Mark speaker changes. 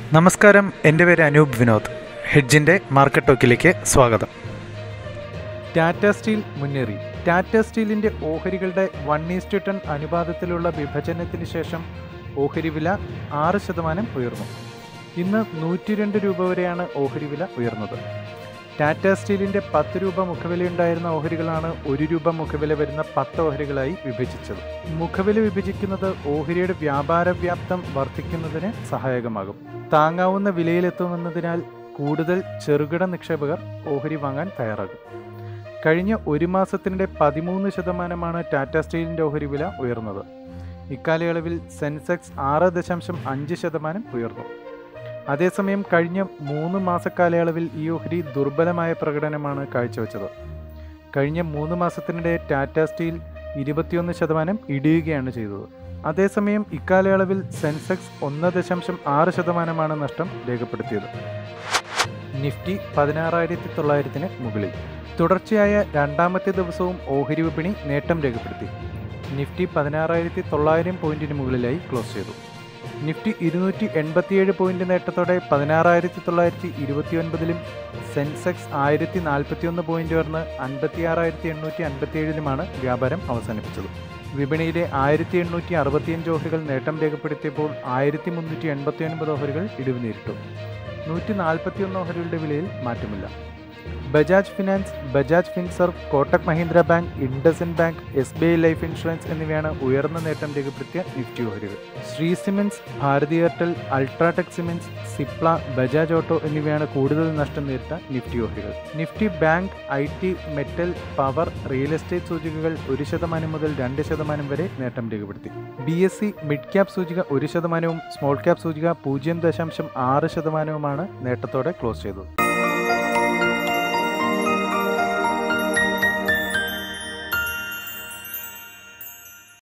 Speaker 1: നമസ്കാരം എൻ്റെ പേര് അനൂപ് വിനോദ് ഹെഡ്ജിൻ്റെ മാർക്കറ്റ് ടോക്കിലേക്ക് സ്വാഗതം ടാറ്റ സ്റ്റീൽ മുന്നേറി ടാറ്റ സ്റ്റീലിൻ്റെ ഓഹരികളുടെ വൺ ഈസ്റ്റ് ടെൻ അനുപാതത്തിലുള്ള വിഭജനത്തിന് ശേഷം ഓഹരി വില ആറ് ശതമാനം ഉയർന്നു ഇന്ന് നൂറ്റി രണ്ട് രൂപ വരെയാണ് ഓഹരി വില ഉയർന്നത് ടാറ്റ സ്റ്റീലിൻ്റെ പത്ത് രൂപ മുഖവിലയുണ്ടായിരുന്ന ഓഹരികളാണ് ഒരു രൂപ മുഖവില വരുന്ന പത്ത് ഓഹരികളായി വിഭജിച്ചത് മുഖവില വിഭജിക്കുന്നത് ഓഹരിയുടെ വ്യാപാര വ്യാപ്തം വർദ്ധിക്കുന്നതിന് സഹായകമാകും താങ്ങാവുന്ന വിലയിലെത്തുമെന്നതിനാൽ കൂടുതൽ ചെറുകിട നിക്ഷേപകർ ഓഹരി വാങ്ങാൻ തയ്യാറാകും കഴിഞ്ഞ ഒരു മാസത്തിനിടെ പതിമൂന്ന് ശതമാനമാണ് ടാറ്റ സ്റ്റീലിൻ്റെ ഓഹരി വില ഉയർന്നത് ഇക്കാലയളവിൽ സെൻസെക്സ് ആറ് ദശാംശം അഞ്ച് ശതമാനം ഉയർന്നു അതേസമയം കഴിഞ്ഞ മൂന്ന് മാസക്കാലയളവിൽ ഈ ഓഹരി ദുർബലമായ പ്രകടനമാണ് കാഴ്ചവെച്ചത് കഴിഞ്ഞ മൂന്ന് മാസത്തിനിടെ ടാറ്റ സ്റ്റീൽ ഇരുപത്തിയൊന്ന് ശതമാനം ഇടിയുകയാണ് ചെയ്തത് അതേസമയം ഇക്കാലയളവിൽ സെൻസെക്സ് ഒന്ന് ദശാംശം ആറ് ശതമാനമാണ് നഷ്ടം രേഖപ്പെടുത്തിയത് നിഫ്റ്റി പതിനാറായിരത്തി തൊള്ളായിരത്തിന് മുകളിൽ തുടർച്ചയായ രണ്ടാമത്തെ ദിവസവും ഓഹരി വിപണി നേട്ടം രേഖപ്പെടുത്തി നിഫ്റ്റി പതിനാറായിരത്തി തൊള്ളായിരം പോയിന്റിന് മുകളിലായി ക്ലോസ് ചെയ്തു നിഫ്റ്റി ഇരുന്നൂറ്റി എൺപത്തിയേഴ് പോയിന്റ് നേട്ടത്തോടെ പതിനാറായിരത്തി തൊള്ളായിരത്തി ഇരുപത്തി ഒൻപതിലും സെൻസെക്സ് ആയിരത്തി നാൽപ്പത്തിയൊന്ന് പോയിന്റ് ഉയർന്ന് അൻപത്തിയാറായിരത്തി എണ്ണൂറ്റി അൻപത്തിയേഴിലുമാണ് വ്യാപാരം അവസാനിപ്പിച്ചത് വിപണിയിലെ ആയിരത്തി എണ്ണൂറ്റി അറുപത്തിയഞ്ച് ഓഹരികൾ നേട്ടം രേഖപ്പെടുത്തിയപ്പോൾ ആയിരത്തി മുന്നൂറ്റി എൺപത്തി ഒൻപത് ഓഹരികൾ ഇടിവ് നേരിട്ടു നൂറ്റി നാൽപ്പത്തിയൊന്ന് ഓഹരികളുടെ വിലയിൽ മാറ്റമില്ല Bajaj finance Bajaj Finserv Kotak Mahindra bank IndusInd bank S B I life insurance എന്നിവയാണ് ഉയർന്ന നേട്ടം രേഖപ്പെടുത്തിയ നിഫ്റ്റി ഓഹരികൾ Shree cements Bharti Airtel UltraTech cements Cipla Bajaj auto എന്നിവയാണ് കൂടുതൽ നഷ്ടം നേരിട്ട നിഫ്റ്റി ഓഹരികൾ Nifty bank I T metal power real estate സൂചികകൾ ഒരു ശതമാനം മുതൽ രണ്ട് ശതമാനം വരെ നേട്ടം രേഖപ്പെടുത്തി B S E mid cap സൂചിക ഒരു ശതമാനവും സ്മോൾ ക്യാപ് സൂചിക പൂജ്യം ദശാംശം ആറ് ശതമാനവുമാണ് നേട്ടത്തോടെ ക്ലോസ് ചെയ്തത്